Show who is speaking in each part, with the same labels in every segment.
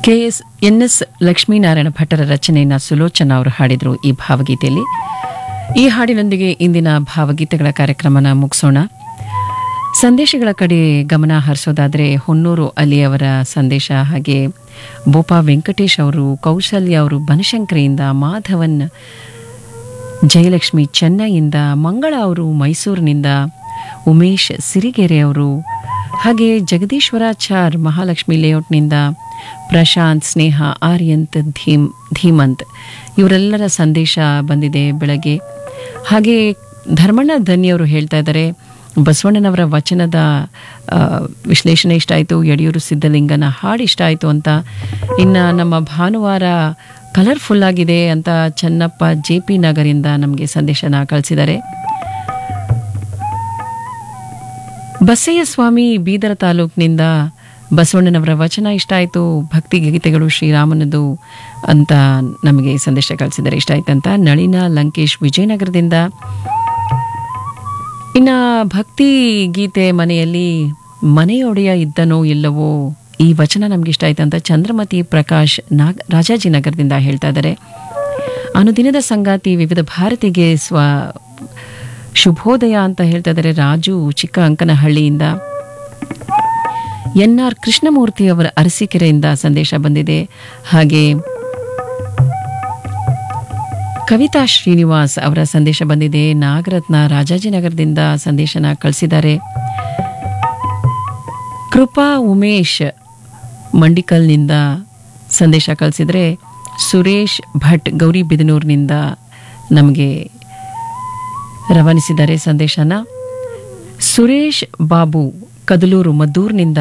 Speaker 1: K S N S Lakshminarayana ಭಟ್ಟರ ರಚನೆಯನ್ನು ಸುಲೋಚನಾ ಅವರು ಹಾಡಿದರು ಈ ಭಾವಗೀತೆಯಲ್ಲಿ ಈ ಹಾಡಿನೊಂದಿಗೆ ಇಂದಿನ ಭಾವಗೀತೆಗಳ ಕಾರ್ಯಕ್ರಮನ ಮುಗಿಸೋಣ ಸಂದೇಶಗಳ ಕಡೆ ಗಮನ ಹರಿಸೋದಾದರೆ ಹೊನ್ನೂರು ಅಲಿಯವರ ಸಂದೇಶ ಹಾಗೆ ಬೋಪಾ ವೆಂಕಟೇಶ್ ಅವರು ಕೌಶಲ್ಯ ಅವರು ಬನಶಂಕರಿಯಿಂದ ಮಾಧವನ್ ಜಯಲಕ್ಷ್ಮಿ ಚೆನ್ನೈಯಿಂದ ಮಂಗಳ ಅವರು ಮೈಸೂರಿನಿಂದ ಉಮೇಶ್ ಸಿರಿಗೆರೆ ಅವರು ಹಾಗೆ ಜಗದೀಶ್ವರಾಚಾರ್ ಮಹಾಲಕ್ಷ್ಮಿ ಲೇಔಟ್ನಿಂದ ಪ್ರಶಾಂತ್ ಸ್ನೇಹ ಆರ್ಯಂತ್ ಧೀಮ್ ಧೀಮಂತ್ ಇವರೆಲ್ಲರ ಸಂದೇಶ ಬಂದಿದೆ ಬೆಳಗ್ಗೆ ಹಾಗೆ ಧರ್ಮಣ್ಣ ಧನ್ಯವರು ಹೇಳ್ತಾ ಇದ್ದಾರೆ ಬಸವಣ್ಣನವರ ವಚನದ ಆ, ವಿಶ್ಲೇಷಣೆ ಇಷ್ಟ ಆಯಿತು ಯಡಿಯೂರು ಸಿದ್ಧಲಿಂಗನ ಹಾಡು ಇಷ್ಟ ಆಯಿತು ಅಂತ ಇನ್ನು ನಮ್ಮ ಭಾನುವಾರ ಕಲರ್ಫುಲ್ ಆಗಿದೆ ಅಂತ ಚನ್ನಪ್ಪ ಜೆ ಪಿ ನಗರಿಂದ ನಮಗೆ ಸಂದೇಶನ ಕಳಿಸಿದ್ದಾರೆ ಬಸಯ್ಯ ಸ್ವಾಮಿ ಬೀದರ ತಾಲೂಕಿನಿಂದ ಬಸವಣ್ಣನವರ ವಚನ ಇಷ್ಟ ಆಯಿತು ಭಕ್ತಿ ಗೀತೆಗಳು ಶ್ರೀರಾಮನದು ಅಂತ ನಮಗೆ ಸಂದೇಶ ಕಳಿಸಿದ್ದಾರೆ ಇಷ್ಟ ಆಯ್ತಂತ ನಳಿನ ಲಂಕೇಶ್ ವಿಜಯನಗರದಿಂದ ಇನ್ನ ಭಕ್ತಿ ಗೀತೆ ಮನೆಯಲ್ಲಿ ಮನೆಯೊಡೆಯ ಇದ್ದನೋ ಇಲ್ಲವೋ ಈ ವಚನ ನಮ್ಗೆ ಇಷ್ಟ ಆಯ್ತಂತ ಚಂದ್ರಮತಿ ಪ್ರಕಾಶ್ ನಾಗ್ ರಾಜಾಜಿನಗರದಿಂದ ಹೇಳ್ತಾ ಇದ್ದಾರೆ ಅನುದಿನದ ಸಂಗಾತಿ ವಿವಿಧ ಭಾರತಿಗೆ ಸ್ವ ಶುಭೋದಯ ಅಂತ ಹೇಳ್ತಾ ಇದ್ದಾರೆ ರಾಜು ಚಿಕ್ಕ ಅಂಕನಹಳ್ಳಿಯಿಂದ ಎನ್ ಆರ್ ಕೃಷ್ಣಮೂರ್ತಿ ಅವರ ಅರಸೀಕೆರೆಯಿಂದ ಸಂದೇಶ ಬಂದಿದೆ ಹಾಗೆ ಕವಿತಾ ಶ್ರೀನಿವಾಸ್ ಅವರ ಸಂದೇಶ ಬಂದಿದೆ ನಾಗರತ್ನ ರಾಜಾಜಿನಗರದಿಂದ ಸಂದೇಶನ ಕಳಿಸಿದ್ದಾರೆ ಕೃಪಾ ಉಮೇಶ್ ಮಂಡಿಕಲ್ನಿಂದ ಸಂದೇಶ ಕಳಿಸಿದರೆ ಸುರೇಶ್ ಭಟ್ ಗೌರಿಬಿದನೂರಿನಿಂದ ನಮಗೆ ರವಾನಿಸಿದ್ದಾರೆ ಸಂದೇಶನ ಸುರೇಶ್ ಬಾಬು ಕದಲೂರು ಮದ್ದೂರಿನಿಂದ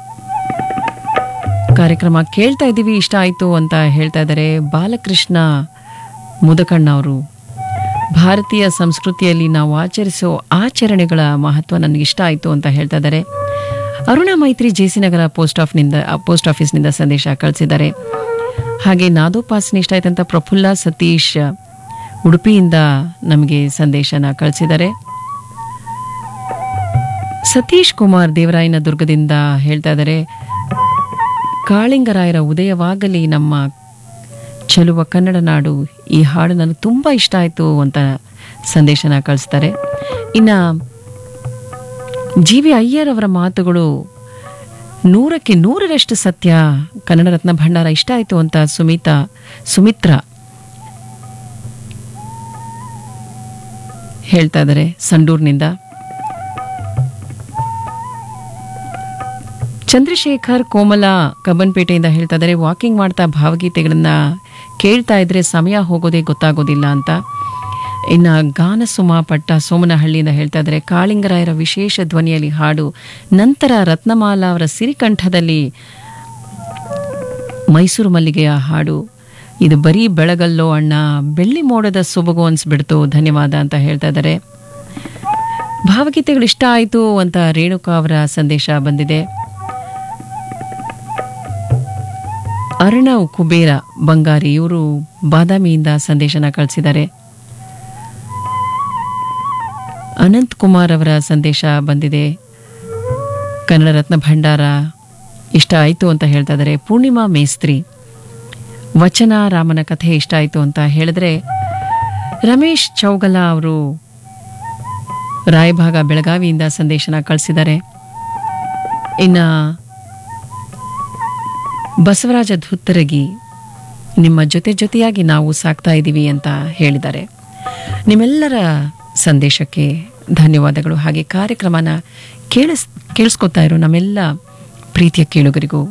Speaker 1: ಕಾರ್ಯಕ್ರಮ ಕೇಳ್ತಾ ಇದ್ದೀವಿ ಇಷ್ಟ ಆಯಿತು ಅಂತ ಹೇಳ್ತಾ ಇದ್ದಾರೆ ಬಾಲಕೃಷ್ಣ ಮುದಕಣ್ಣ ಅವರು ಭಾರತೀಯ ಸಂಸ್ಕೃತಿಯಲ್ಲಿ ನಾವು ಆಚರಿಸೋ ಆಚರಣೆಗಳ ಮಹತ್ವ ನನಗೆ ಇಷ್ಟ ಆಯಿತು ಅಂತ ಹೇಳ್ತಾ ಇದ್ದಾರೆ ಅರುಣ ಮೈತ್ರಿ ಜೆಸಿನಗರ ಪೋಸ್ಟ್ ಆಫ್ನಿಂದ ಪೋಸ್ಟ್ ಆಫೀಸ್ನಿಂದ ಸಂದೇಶ ಕಳಿಸಿದ್ದಾರೆ ಹಾಗೆ ನಾದೋಪಾಸನೆ ಇಷ್ಟ ಆಯ್ತಂತ ಪ್ರಫುಲ್ಲ ಸತೀಶ್ ಉಡುಪಿಯಿಂದ ನಮಗೆ ಸಂದೇಶನ ಕಳಿಸಿದ್ದಾರೆ ಸತೀಶ್ ಕುಮಾರ್ ದೇವರಾಯನ ದುರ್ಗದಿಂದ ಹೇಳ್ತಾ ಇದ್ದಾರೆ ಕಾಳಿಂಗರಾಯರ ಉದಯವಾಗಲಿ ನಮ್ಮ ಚೆಲುವ ಕನ್ನಡ ನಾಡು ಈ ಹಾಡು ನನಗೆ ತುಂಬ ಇಷ್ಟ ಆಯಿತು ಅಂತ ಸಂದೇಶನ ಕಳಿಸ್ತಾರೆ ಇನ್ನು ಜಿ ವಿ ಅಯ್ಯರ್ ಅವರ ಮಾತುಗಳು ನೂರಕ್ಕೆ ನೂರರಷ್ಟು ಸತ್ಯ ಕನ್ನಡ ರತ್ನ ಭಂಡಾರ ಇಷ್ಟ ಆಯಿತು ಅಂತ ಸುಮಿತಾ ಸುಮಿತ್ರ ಹೇಳ್ತಾ ಇದ್ದಾರೆ ಸಂಡೂರ್ನಿಂದ ಚಂದ್ರಶೇಖರ್ ಕೋಮಲ ಕಬ್ಬನ್ಪೇಟೆಯಿಂದ ಹೇಳ್ತಾ ಇದ್ದಾರೆ ವಾಕಿಂಗ್ ಮಾಡ್ತಾ ಭಾವಗೀತೆಗಳನ್ನ ಕೇಳ್ತಾ ಇದ್ರೆ ಸಮಯ ಹೋಗೋದೇ ಗೊತ್ತಾಗೋದಿಲ್ಲ ಅಂತ ಇನ್ನು ಗಾನ ಸುಮ ಪಟ್ಟ ಸೋಮನಹಳ್ಳಿಯಿಂದ ಹೇಳ್ತಾ ಇದ್ದಾರೆ ಕಾಳಿಂಗರಾಯರ ವಿಶೇಷ ಧ್ವನಿಯಲ್ಲಿ ಹಾಡು ನಂತರ ರತ್ನಮಾಲಾ ಅವರ ಸಿರಿಕಂಠದಲ್ಲಿ ಮೈಸೂರು ಮಲ್ಲಿಗೆಯ ಹಾಡು ಇದು ಬರೀ ಬೆಳಗಲ್ಲೋ ಅಣ್ಣ ಬೆಳ್ಳಿ ಮೋಡದ ಸೊಬಗು ಅನ್ಸ್ಬಿಡ್ತು ಧನ್ಯವಾದ ಅಂತ ಹೇಳ್ತಾ ಇದ್ದಾರೆ ಭಾವಗೀತೆಗಳು ಇಷ್ಟ ಆಯಿತು ಅಂತ ರೇಣುಕಾ ಅವರ ಸಂದೇಶ ಬಂದಿದೆ ಅರ್ಣವ್ ಕುಬೇರ ಬಂಗಾರಿ ಇವರು ಬಾದಾಮಿಯಿಂದ ಸಂದೇಶನ ಕಳಿಸಿದ್ದಾರೆ ಅನಂತ್ ಕುಮಾರ್ ಅವರ ಸಂದೇಶ ಬಂದಿದೆ ಕನ್ನಡ ರತ್ನ ಭಂಡಾರ ಇಷ್ಟ ಆಯಿತು ಅಂತ ಹೇಳ್ತಾ ಇದ್ದಾರೆ ಪೂರ್ಣಿಮಾ ಮೇಸ್ತ್ರಿ ವಚನ ರಾಮನ ಕಥೆ ಇಷ್ಟ ಆಯಿತು ಅಂತ ಹೇಳಿದ್ರೆ ರಮೇಶ್ ಚೌಗಲ ಅವರು ರಾಯಭಾಗ ಬೆಳಗಾವಿಯಿಂದ ಸಂದೇಶನ ಕಳಿಸಿದ್ದಾರೆ ಇನ್ನು ಬಸವರಾಜ ಧುತ್ತರಗಿ ನಿಮ್ಮ ಜೊತೆ ಜೊತೆಯಾಗಿ ನಾವು ಸಾಕ್ತಾ ಇದ್ದೀವಿ ಅಂತ ಹೇಳಿದ್ದಾರೆ ನಿಮ್ಮೆಲ್ಲರ ಸಂದೇಶಕ್ಕೆ ಧನ್ಯವಾದಗಳು ಹಾಗೆ ಕಾರ್ಯಕ್ರಮನ ಕೇಳಿಸ್ ಕೇಳಿಸ್ಕೊತಾ ಇರೋ ನಮ್ಮೆಲ್ಲ ಪ್ರೀತಿಯ ಕೇಳುಗರಿಗೂ